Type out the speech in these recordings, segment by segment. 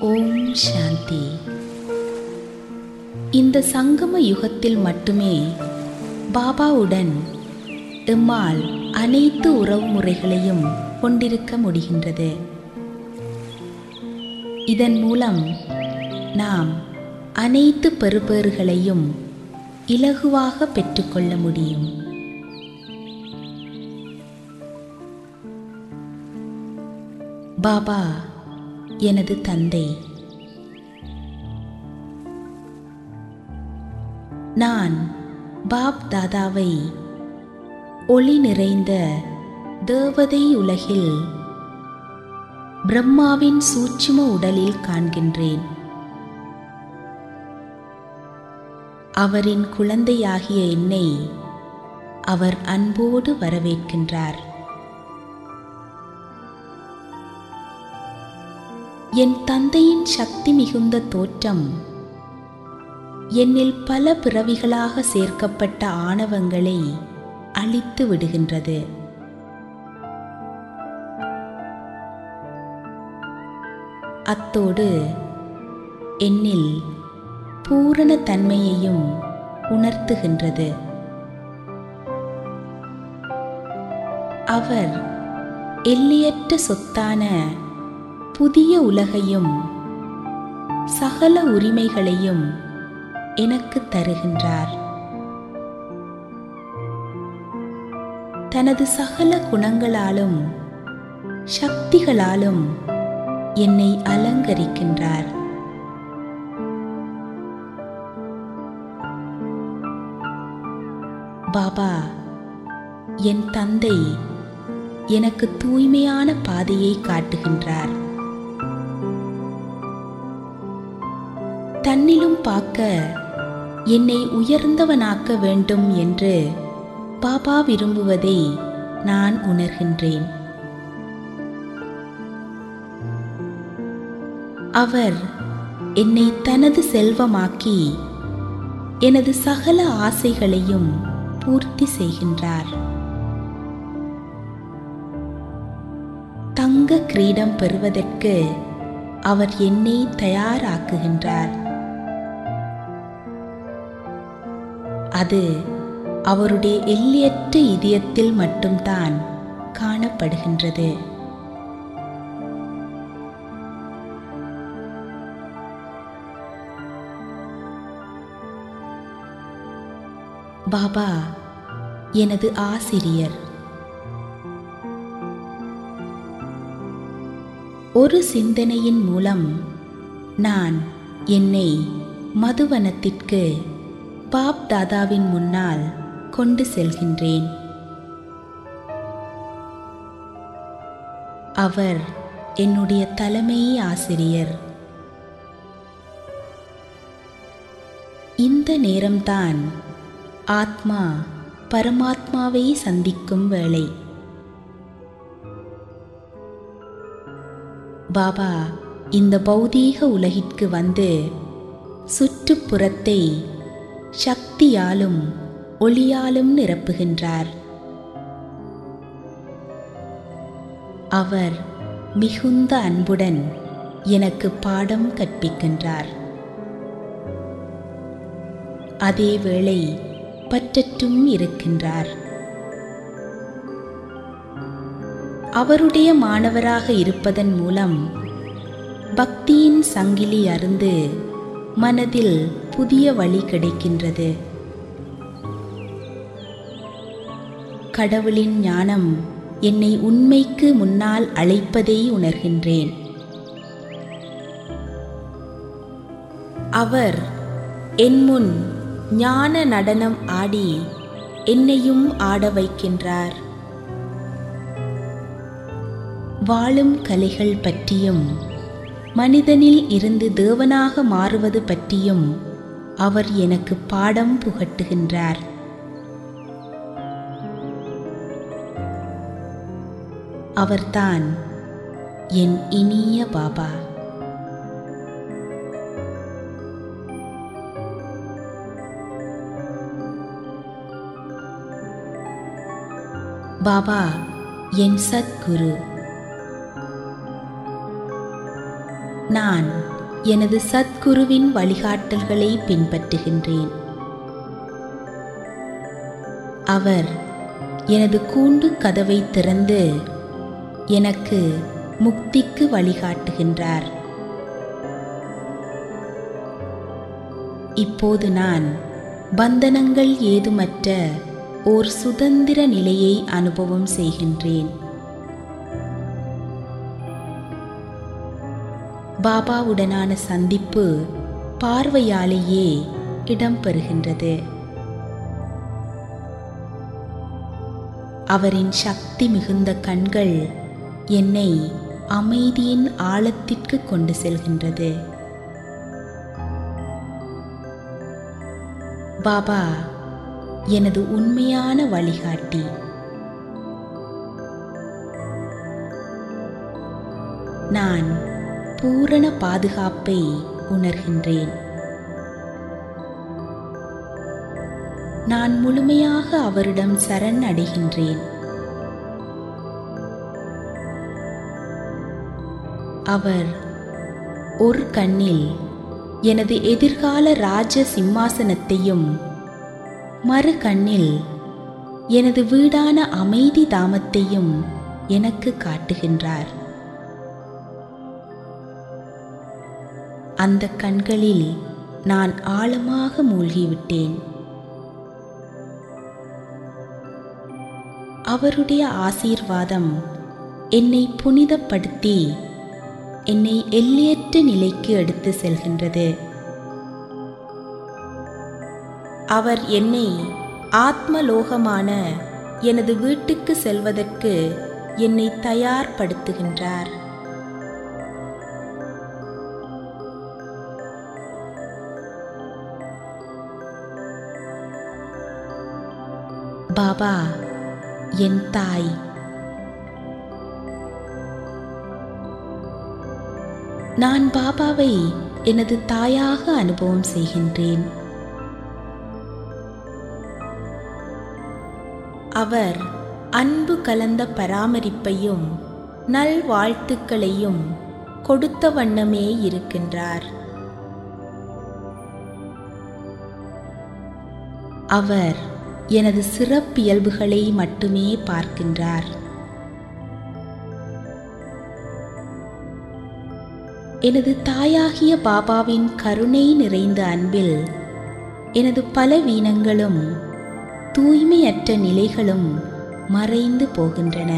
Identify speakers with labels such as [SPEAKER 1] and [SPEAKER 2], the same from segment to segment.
[SPEAKER 1] ஓம் சாந்தி இந்த சங்கம யுகத்தில் மட்டுமே பாபாவுடன் எம்மால் அனைத்து உறவுமுறைகளையும் கொண்டிருக்க முடிகின்றது இதன் மூலம் நாம் அனைத்து பெறுபேறுகளையும் இலகுவாக பெற்றுக்கொள்ள முடியும் பாபா எனது தந்தை நான் பாப் தாதாவை ஒளி நிறைந்த தேவதை உலகில் பிரம்மாவின் சூட்சும உடலில் காண்கின்றேன் அவரின் குழந்தையாகிய என்னை அவர் அன்போடு வரவேற்கின்றார் என் தந்தையின் சக்தி மிகுந்த தோற்றம் என்னில் பல பிறவிகளாக சேர்க்கப்பட்ட ஆணவங்களை அழித்து விடுகின்றது அத்தோடு என்னில் பூரண தன்மையையும் உணர்த்துகின்றது அவர் எல்லையற்ற சொத்தான புதிய உலகையும் சகல உரிமைகளையும் எனக்கு தருகின்றார் தனது சகல குணங்களாலும் சக்திகளாலும் என்னை அலங்கரிக்கின்றார் பாபா என் தந்தை எனக்கு தூய்மையான பாதையை காட்டுகின்றார் தன்னிலும் பார்க்க என்னை உயர்ந்தவனாக்க வேண்டும் என்று பாபா விரும்புவதை நான் உணர்கின்றேன் அவர் என்னை தனது செல்வமாக்கி எனது சகல ஆசைகளையும் பூர்த்தி செய்கின்றார் தங்க கிரீடம் பெறுவதற்கு அவர் என்னை தயாராக்குகின்றார் அது அவருடைய எல்லையற்ற இதயத்தில் மட்டும்தான் காணப்படுகின்றது பாபா எனது ஆசிரியர் ஒரு சிந்தனையின் மூலம் நான் என்னை மதுவனத்திற்கு பாப் தாதாவின் முன்னால் கொண்டு செல்கின்றேன் அவர் என்னுடைய தலைமை ஆசிரியர் இந்த நேரம்தான் ஆத்மா பரமாத்மாவை சந்திக்கும் வேளை பாபா இந்த பௌதீக உலகிற்கு வந்து சுற்றுப்புறத்தை சக்தியாலும் ஒளியாலும் நிரப்புகின்றார் அவர் மிகுந்த அன்புடன் எனக்கு பாடம் கற்பிக்கின்றார் அதேவேளை பற்றற்றும் இருக்கின்றார் அவருடைய மாணவராக இருப்பதன் மூலம் பக்தியின் சங்கிலி அருந்து மனதில் புதிய வழி கிடைக்கின்றது கடவுளின் ஞானம் என்னை உண்மைக்கு முன்னால் அழைப்பதை உணர்கின்றேன் அவர் என் முன் ஞான நடனம் ஆடி என்னையும் ஆட வைக்கின்றார் வாழும் கலைகள் பற்றியும் மனிதனில் இருந்து தேவனாக மாறுவது பற்றியும் அவர் எனக்கு பாடம் புகட்டுகின்றார் அவர்தான் என் இனிய பாபா பாபா என் சத்குரு நான் எனது சத்குருவின் வழிகாட்டல்களை பின்பற்றுகின்றேன் அவர் எனது கூண்டு கதவை திறந்து எனக்கு முக்திக்கு வழிகாட்டுகின்றார் இப்போது நான் பந்தனங்கள் ஏதுமற்ற ஓர் சுதந்திர நிலையை அனுபவம் செய்கின்றேன் பாபாவுடனான சந்திப்பு பார்வையாலேயே இடம்பெறுகின்றது அவரின் சக்தி மிகுந்த கண்கள் என்னை அமைதியின் ஆழத்திற்கு கொண்டு செல்கின்றது பாபா எனது உண்மையான வழிகாட்டி நான் பூரண பாதுகாப்பை உணர்கின்றேன் நான் முழுமையாக அவரிடம் சரண் அடைகின்றேன் அவர் ஒரு கண்ணில் எனது எதிர்கால ராஜ சிம்மாசனத்தையும் மறு கண்ணில் எனது வீடான அமைதி தாமத்தையும் எனக்கு காட்டுகின்றார் அந்த கண்களில் நான் ஆழமாக மூழ்கிவிட்டேன் அவருடைய ஆசீர்வாதம் என்னை புனிதப்படுத்தி என்னை எல்லையற்ற நிலைக்கு எடுத்து செல்கின்றது அவர் என்னை ஆத்மலோகமான எனது வீட்டுக்கு செல்வதற்கு என்னை தயார்படுத்துகின்றார் பாபா என் தாய் நான் பாபாவை எனது தாயாக அனுபவம் செய்கின்றேன் அவர் அன்பு கலந்த பராமரிப்பையும் நல்வாழ்த்துக்களையும் கொடுத்த வண்ணமே இருக்கின்றார் அவர் எனது சிறப்பியல்புகளை மட்டுமே பார்க்கின்றார் எனது தாயாகிய பாபாவின் கருணை நிறைந்த அன்பில் எனது பலவீனங்களும் தூய்மையற்ற நிலைகளும் மறைந்து போகின்றன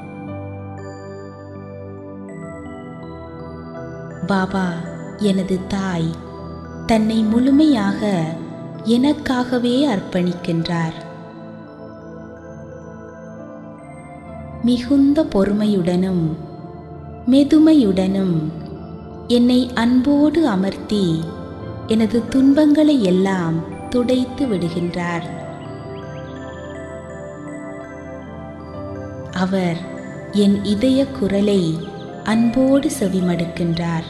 [SPEAKER 1] பாபா எனது தாய் தன்னை முழுமையாக எனக்காகவே அர்ப்பணிக்கின்றார் மிகுந்த பொறுமையுடனும் மெதுமையுடனும் என்னை அன்போடு அமர்த்தி எனது துன்பங்களை எல்லாம் துடைத்து விடுகின்றார் அவர் என் இதய குரலை அன்போடு செவிமடுக்கின்றார்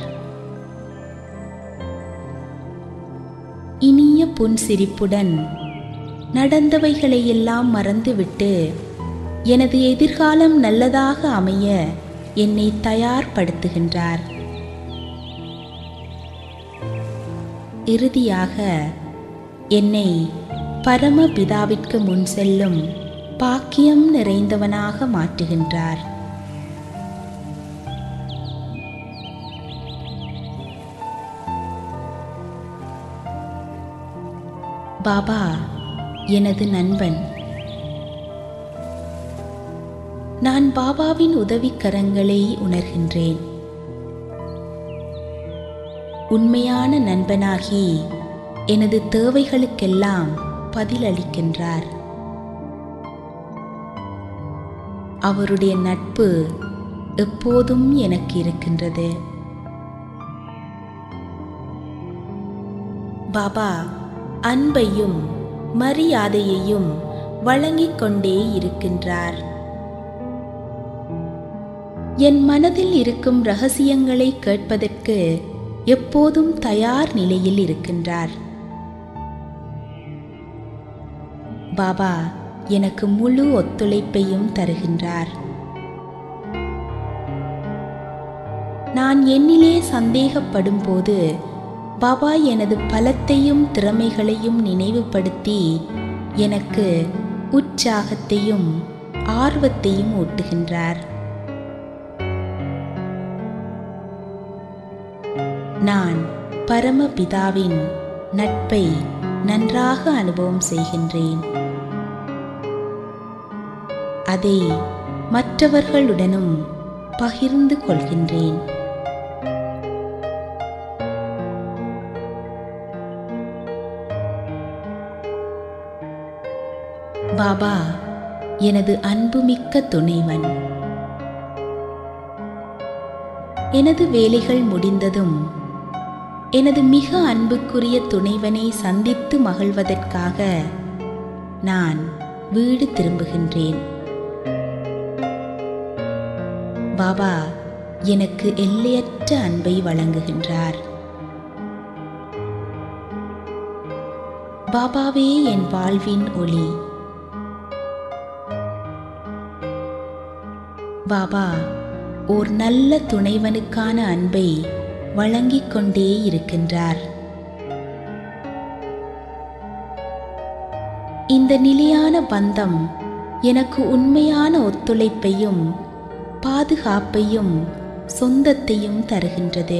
[SPEAKER 1] இனிய புன்சிரிப்புடன் நடந்தவைகளையெல்லாம் மறந்துவிட்டு எனது எதிர்காலம் நல்லதாக அமைய என்னை தயார்படுத்துகின்றார் இறுதியாக என்னை பரமபிதாவிற்கு முன் செல்லும் பாக்கியம் நிறைந்தவனாக மாற்றுகின்றார் பாபா எனது நண்பன் நான் பாபாவின் உதவிக்கரங்களை உணர்கின்றேன் உண்மையான நண்பனாகி எனது தேவைகளுக்கெல்லாம் பதிலளிக்கின்றார் அவருடைய நட்பு எப்போதும் எனக்கு இருக்கின்றது பாபா அன்பையும் மரியாதையையும் வழங்கிக் கொண்டே இருக்கின்றார் என் மனதில் இருக்கும் ரகசியங்களை கேட்பதற்கு எப்போதும் தயார் நிலையில் இருக்கின்றார் பாபா எனக்கு முழு ஒத்துழைப்பையும் தருகின்றார் நான் என்னிலே சந்தேகப்படும் போது பாபா எனது பலத்தையும் திறமைகளையும் நினைவுபடுத்தி எனக்கு உற்சாகத்தையும் ஆர்வத்தையும் ஊட்டுகின்றார் நான் பரமபிதாவின் நட்பை நன்றாக அனுபவம் செய்கின்றேன் அதை மற்றவர்களுடனும் பகிர்ந்து கொள்கின்றேன் பாபா எனது அன்புமிக்க துணைவன் எனது வேலைகள் முடிந்ததும் எனது மிக அன்புக்குரிய துணைவனை சந்தித்து மகிழ்வதற்காக நான் வீடு திரும்புகின்றேன் பாபா எனக்கு எல்லையற்ற அன்பை வழங்குகின்றார் பாபாவே என் வாழ்வின் ஒளி பாபா ஓர் நல்ல துணைவனுக்கான அன்பை வழங்கிக் கொண்டே இருக்கின்றார் இந்த நிலையான பந்தம் எனக்கு உண்மையான ஒத்துழைப்பையும் பாதுகாப்பையும் சொந்தத்தையும் தருகின்றது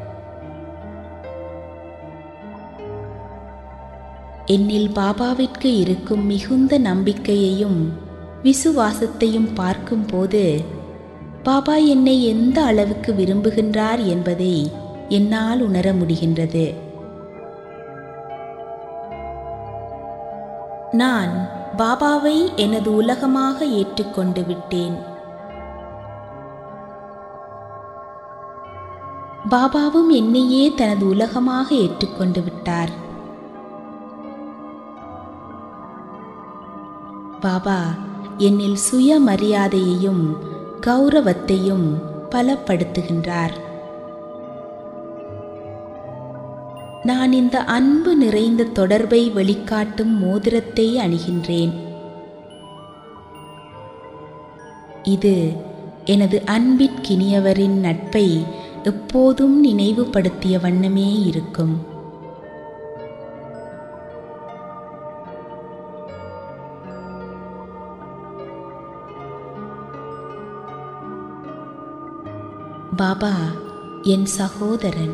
[SPEAKER 1] என்னில் பாபாவிற்கு இருக்கும் மிகுந்த நம்பிக்கையையும் விசுவாசத்தையும் பார்க்கும்போது பாபா என்னை எந்த அளவுக்கு விரும்புகின்றார் என்பதை என்னால் உணர முடிகின்றது நான் பாபாவை எனது உலகமாக ஏற்றுக்கொண்டு விட்டேன் பாபாவும் என்னையே தனது உலகமாக ஏற்றுக்கொண்டு விட்டார் பாபா என்னில் சுயமரியாதையையும் கௌரவத்தையும் பலப்படுத்துகின்றார் நான் இந்த அன்பு நிறைந்த தொடர்பை வெளிக்காட்டும் மோதிரத்தை அணிகின்றேன் இது எனது அன்பிற்கினியவரின் நட்பை எப்போதும் நினைவுபடுத்திய வண்ணமே இருக்கும் பாபா என் சகோதரன்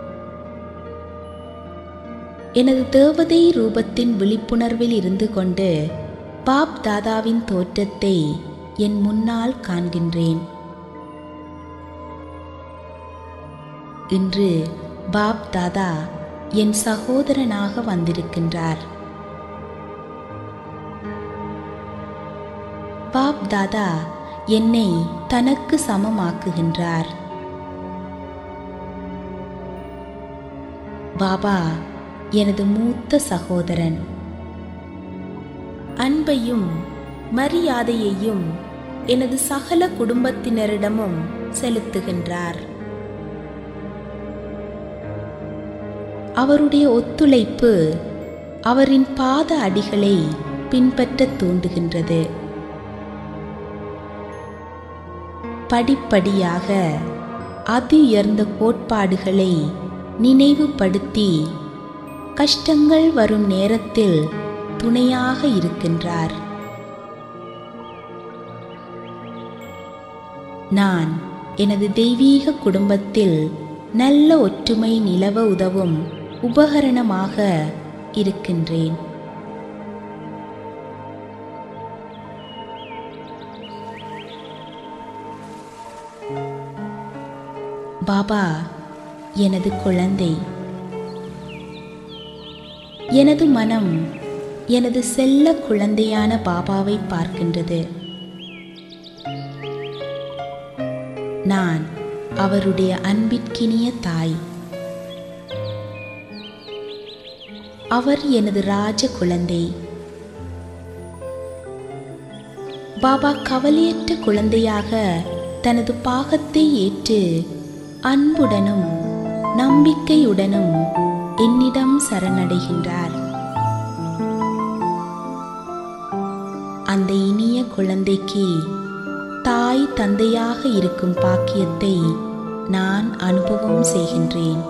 [SPEAKER 1] எனது தேவதை ரூபத்தின் விழிப்புணர்வில் இருந்து கொண்டு பாப் தாதாவின் தோற்றத்தை என் முன்னால் காண்கின்றேன் இன்று பாப் தாதா என் சகோதரனாக வந்திருக்கின்றார் பாப் தாதா என்னை தனக்கு சமமாக்குகின்றார் பாபா எனது மூத்த சகோதரன் அன்பையும் மரியாதையையும் எனது சகல குடும்பத்தினரிடமும் செலுத்துகின்றார் அவருடைய ஒத்துழைப்பு அவரின் பாத அடிகளை பின்பற்ற தூண்டுகின்றது படிப்படியாக அதி உயர்ந்த கோட்பாடுகளை நினைவுபடுத்தி கஷ்டங்கள் வரும் நேரத்தில் துணையாக இருக்கின்றார் நான் எனது தெய்வீக குடும்பத்தில் நல்ல ஒற்றுமை நிலவ உதவும் உபகரணமாக இருக்கின்றேன் பாபா எனது குழந்தை எனது மனம் எனது செல்ல குழந்தையான பாபாவை பார்க்கின்றது நான் அவருடைய அன்பிற்கினிய தாய் அவர் எனது ராஜ குழந்தை பாபா கவலையற்ற குழந்தையாக தனது பாகத்தை ஏற்று அன்புடனும் நம்பிக்கையுடனும் என்னிடம் சரணடைகின்றார் அந்த இனிய குழந்தைக்கு தாய் தந்தையாக இருக்கும் பாக்கியத்தை நான் அனுபவம் செய்கின்றேன்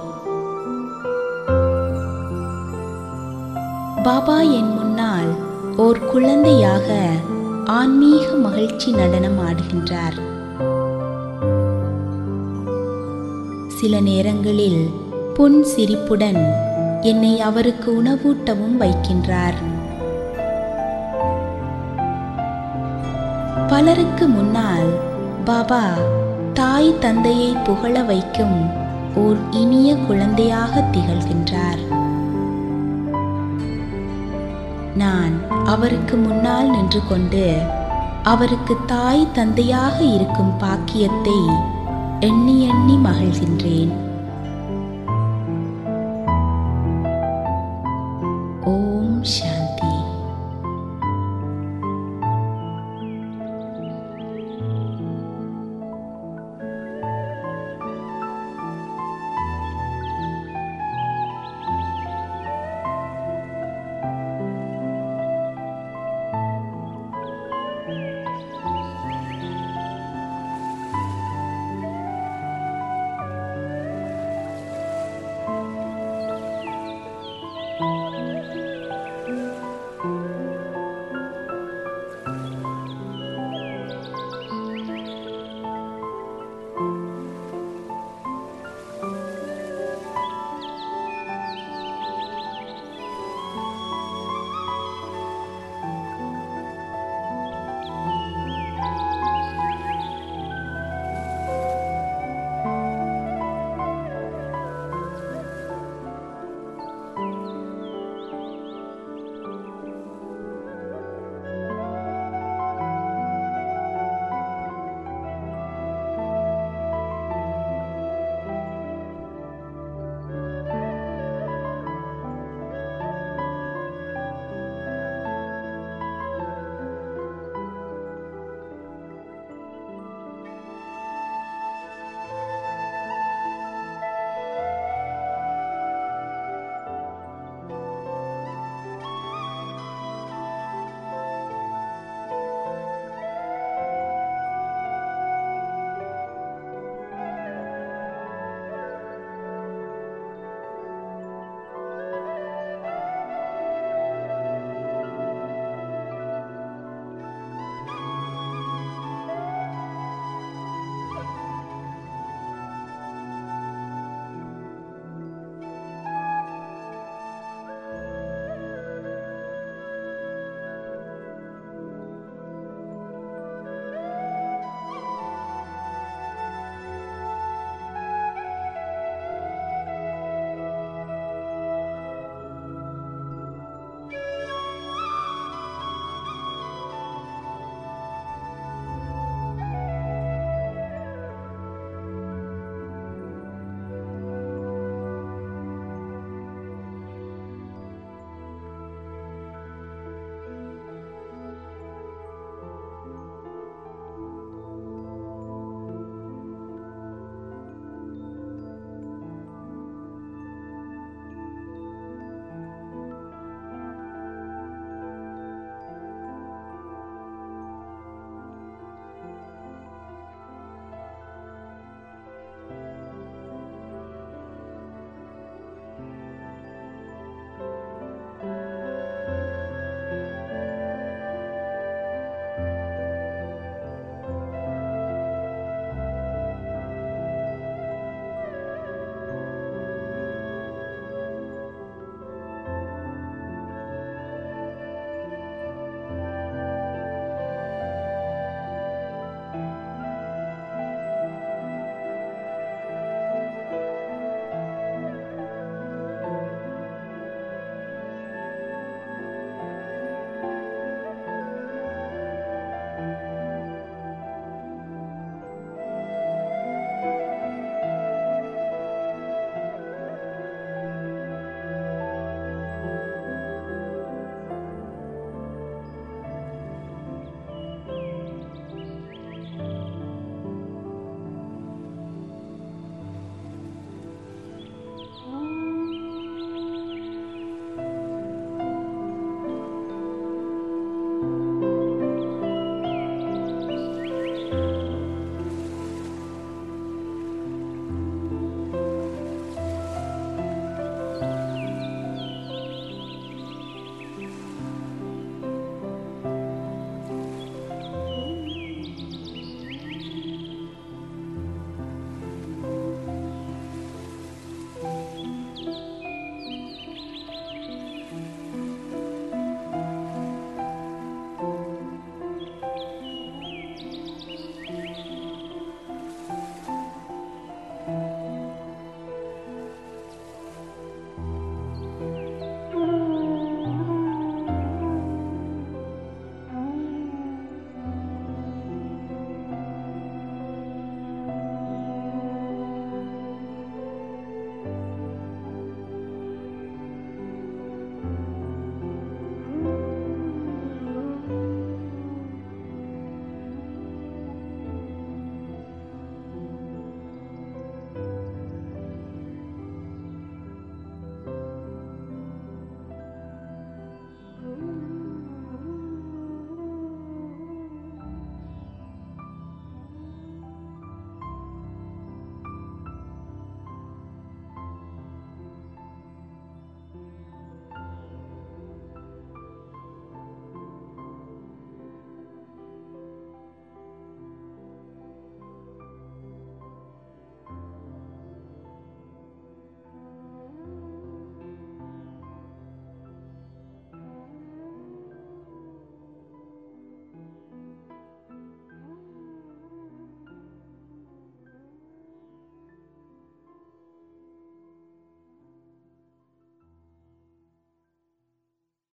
[SPEAKER 1] பாபா என் முன்னால் ஓர் குழந்தையாக ஆன்மீக மகிழ்ச்சி நடனம் ஆடுகின்றார் சில நேரங்களில் புன் சிரிப்புடன் என்னை அவருக்கு உணவூட்டவும் வைக்கின்றார் பலருக்கு முன்னால் பாபா தாய் தந்தையை புகழ வைக்கும் ஓர் இனிய குழந்தையாக திகழ்கின்றார் நான் அவருக்கு முன்னால் நின்று கொண்டு அவருக்கு தாய் தந்தையாக இருக்கும் பாக்கியத்தை எண்ணி எண்ணி மகிழ்கின்றேன்